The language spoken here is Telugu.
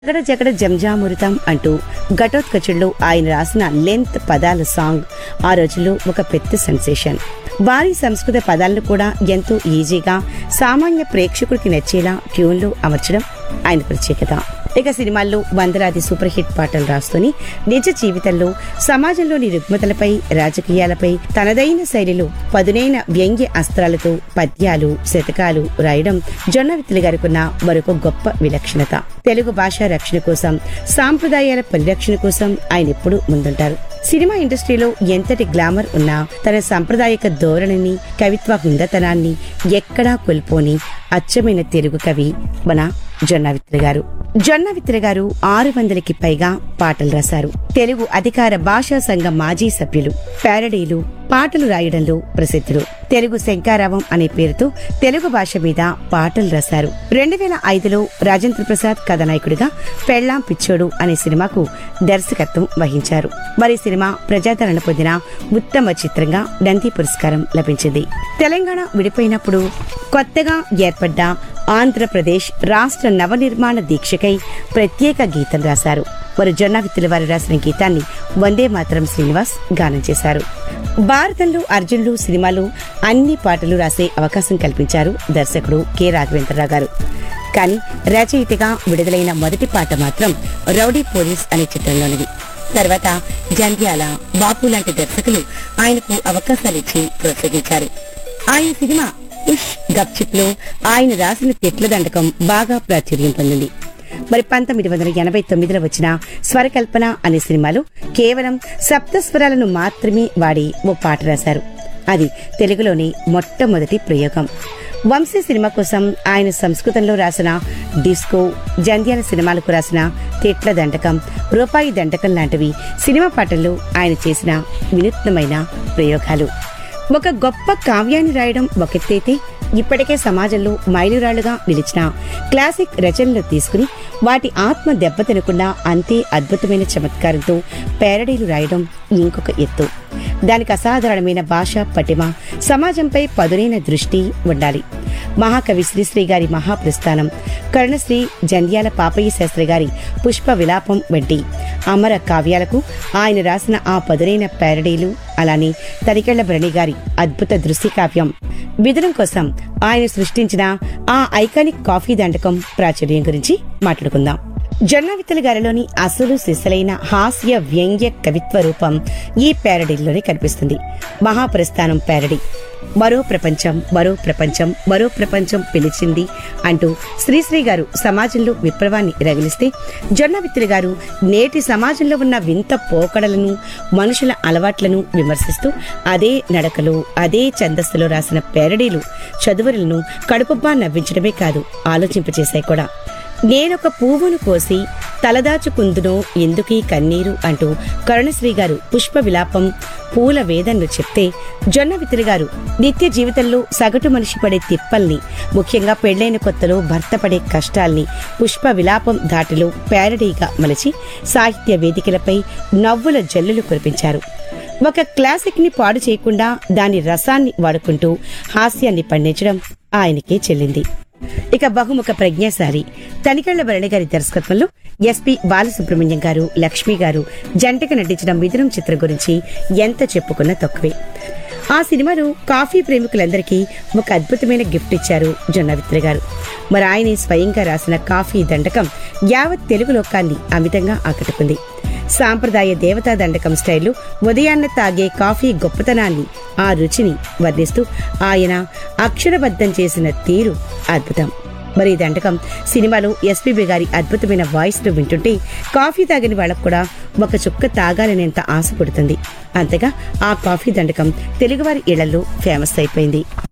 జగడ జగడ జంజామురితం అంటూ ఘటోత్కచుల్లో ఆయన రాసిన లెంత్ పదాల సాంగ్ ఆ రోజుల్లో ఒక పెద్ద సెన్సేషన్ భారీ సంస్కృత పదాలను కూడా ఎంతో ఈజీగా సామాన్య ప్రేక్షకుడికి నచ్చేలా ట్యూన్లు అమర్చడం ఆయన ప్రత్యేకత ఇక సినిమాల్లో వందలాది సూపర్ హిట్ పాటలు రాస్తూని నిజ జీవితంలో సమాజంలోని రుగ్మతలపై రాజకీయాలపై తనదైన శైలిలో పదునైన వ్యంగ్య అస్త్రాలతో పద్యాలు శతకాలు రాయడం జొన్నవిత్తులు గారికున్న మరొక గొప్ప విలక్షణత తెలుగు భాష రక్షణ కోసం సాంప్రదాయాల పరిరక్షణ కోసం ఆయన ఎప్పుడూ ముందుంటారు సినిమా ఇండస్ట్రీలో ఎంతటి గ్లామర్ ఉన్నా తన సాంప్రదాయక ధోరణిని కవిత్వ హుందతనాన్ని ఎక్కడా కోల్పోని అచ్చమైన తెలుగు కవి మన జొన్నవిత్ర గారు జొన్నవిత్ర గారు ఆరు వందలకి పైగా పాటలు రాశారు తెలుగు అధికార భాషా సంఘం మాజీ సభ్యులు ప్యారడీలు పాటలు రాయడంలో ప్రసిద్ధులు తెలుగు శంకారావం అనే పేరుతో తెలుగు భాష మీద పాటలు రాశారు రెండు వేల ఐదులో రాజేంద్ర ప్రసాద్ కథానాయకుడిగా పెళ్ళాం పిచ్చోడు అనే సినిమాకు దర్శకత్వం వహించారు మరి సినిమా ప్రజాదరణ పొందిన ఉత్తమ చిత్రంగా నంది పురస్కారం లభించింది తెలంగాణ విడిపోయినప్పుడు కొత్తగా ఏర్పడ్డ ఆంధ్రప్రదేశ్ రాష్ట్ర నవనిర్మాణ దీక్షకై ప్రత్యేక గీతం రాశారు వారు జొన్నవిత్తుల వారు రాసిన గీతాన్ని వందే మాత్రం శ్రీనివాస్ గానం చేశారు భారతంలో అర్జునులు సినిమాలు అన్ని పాటలు రాసే అవకాశం కల్పించారు దర్శకుడు కె రాఘవేంద్రరావు గారు కానీ రచయితగా విడుదలైన మొదటి పాట మాత్రం రౌడీ పోలీస్ అనే చిత్రంలోనిది తర్వాత జంధ్యాల బాపు లాంటి దర్శకులు ఆయనకు అవకాశాలిచ్చి ప్రోత్సహించారు ఆయన సినిమా ఉష్ గప్చిప్ లో ఆయన రాసిన తిట్ల దండకం బాగా ప్రాచుర్యం పొందింది మరి పంతొమ్మిది వందల ఎనభై తొమ్మిదిలో వచ్చిన స్వరకల్పన అనే సినిమాలో కేవలం సప్త స్వరాలను మాత్రమే వాడి ఓ పాట రాశారు అది తెలుగులోని మొట్టమొదటి ప్రయోగం వంశీ సినిమా కోసం ఆయన సంస్కృతంలో రాసిన డిస్కో జంధ్యాల సినిమాలకు రాసిన తిట్ల దండకం రూపాయి దండకం లాంటివి సినిమా పాటల్లో ఆయన చేసిన వినూత్నమైన ప్రయోగాలు ఒక గొప్ప కావ్యాన్ని రాయడం ఒకెత్తైతే ఇప్పటికే సమాజంలో మైలురాళ్లుగా నిలిచిన క్లాసిక్ రచనలు తీసుకుని వాటి ఆత్మ దెబ్బతినకుండా అంతే అద్భుతమైన చమత్కారంతో పేరడీలు రాయడం ఇంకొక ఎత్తు దానికి అసాధారణమైన భాష పటిమ సమాజంపై పదునైన దృష్టి ఉండాలి మహాకవి శ్రీశ్రీ గారి మహాప్రస్థానం కరుణశ్రీ జంధ్యాల పాపయ్య శాస్త్రి గారి పుష్ప విలాపం వంటి అమర కావ్యాలకు ఆయన రాసిన ఆ పదునైన పేరడీలు అలానే తనికెళ్ల భరణి గారి అద్భుత దృశ్య కావ్యం విధనం కోసం ఆయన సృష్టించిన ఆ ఐకానిక్ కాఫీ దండకం ప్రాచుర్యం గురించి మాట్లాడుకుందాం జొన్నవిత్తల గారిలోని అసలు సిసలైన హాస్య వ్యంగ్య కవిత్వ రూపం ఈ ప్యారడీలోనే కనిపిస్తుంది మహాప్రస్థానం ప్యారడీ మరో ప్రపంచం మరో ప్రపంచం మరో ప్రపంచం పిలిచింది అంటూ శ్రీశ్రీ గారు సమాజంలో విప్లవాన్ని రగిలిస్తే జొన్నవిత్తులు గారు నేటి సమాజంలో ఉన్న వింత పోకడలను మనుషుల అలవాట్లను విమర్శిస్తూ అదే నడకలో అదే ఛందస్సులో రాసిన పేరడీలు చదువులను కడుపుబ్బా నవ్వించడమే కాదు ఆలోచింపచేశాయి కూడా నేనొక పువ్వును కోసి తలదాచుకుందునో ఎందుకీ కన్నీరు అంటూ కరుణశ్రీ గారు పుష్ప విలాపం పూల వేదన్ను చెప్తే జొన్నవిత్రి గారు నిత్య జీవితంలో సగటు మనిషి పడే తిప్పల్ని ముఖ్యంగా పెళ్లైన కొత్తలో భర్త పడే కష్టాల్ని పుష్ప విలాపం ధాటిలో ప్యారడీగా మలచి సాహిత్య వేదికలపై నవ్వుల జల్లులు కురిపించారు ఒక క్లాసిక్ ని పాడు చేయకుండా దాని రసాన్ని వాడుకుంటూ హాస్యాన్ని పండించడం ఆయనకే చెల్లింది ఇక బహుముఖ ప్రజ్ఞాశాలి తనికెళ్ల భరణి గారి దర్శకత్వంలో ఎస్పి బాలసుబ్రహ్మణ్యం గారు లక్ష్మి గారు జంటగా నటించిన మిథునం చిత్రం గురించి ఎంత చెప్పుకున్నా తక్కువే ఆ సినిమాను కాఫీ ప్రేమికులందరికీ ఒక అద్భుతమైన గిఫ్ట్ ఇచ్చారు జొన్నవిత్ర గారు మరి ఆయనే స్వయంగా రాసిన కాఫీ దండకం యావత్ తెలుగు లోకాన్ని అమితంగా ఆకట్టుకుంది సాంప్రదాయ దేవతా దండకం స్టైల్లో ఉదయాన్న తాగే కాఫీ గొప్పతనాన్ని ఆ రుచిని వర్ణిస్తూ ఆయన అక్షరబద్ధం చేసిన తీరు అద్భుతం మరి ఈ దండకం సినిమాలో ఎస్పీబీ గారి అద్భుతమైన వాయిస్ ను వింటుంటే కాఫీ తాగని వాళ్ళకు కూడా ఒక చుక్క తాగాలనేంత ఆశ పుడుతుంది అంతగా ఆ కాఫీ దండకం తెలుగువారి ఇళ్లలో ఫేమస్ అయిపోయింది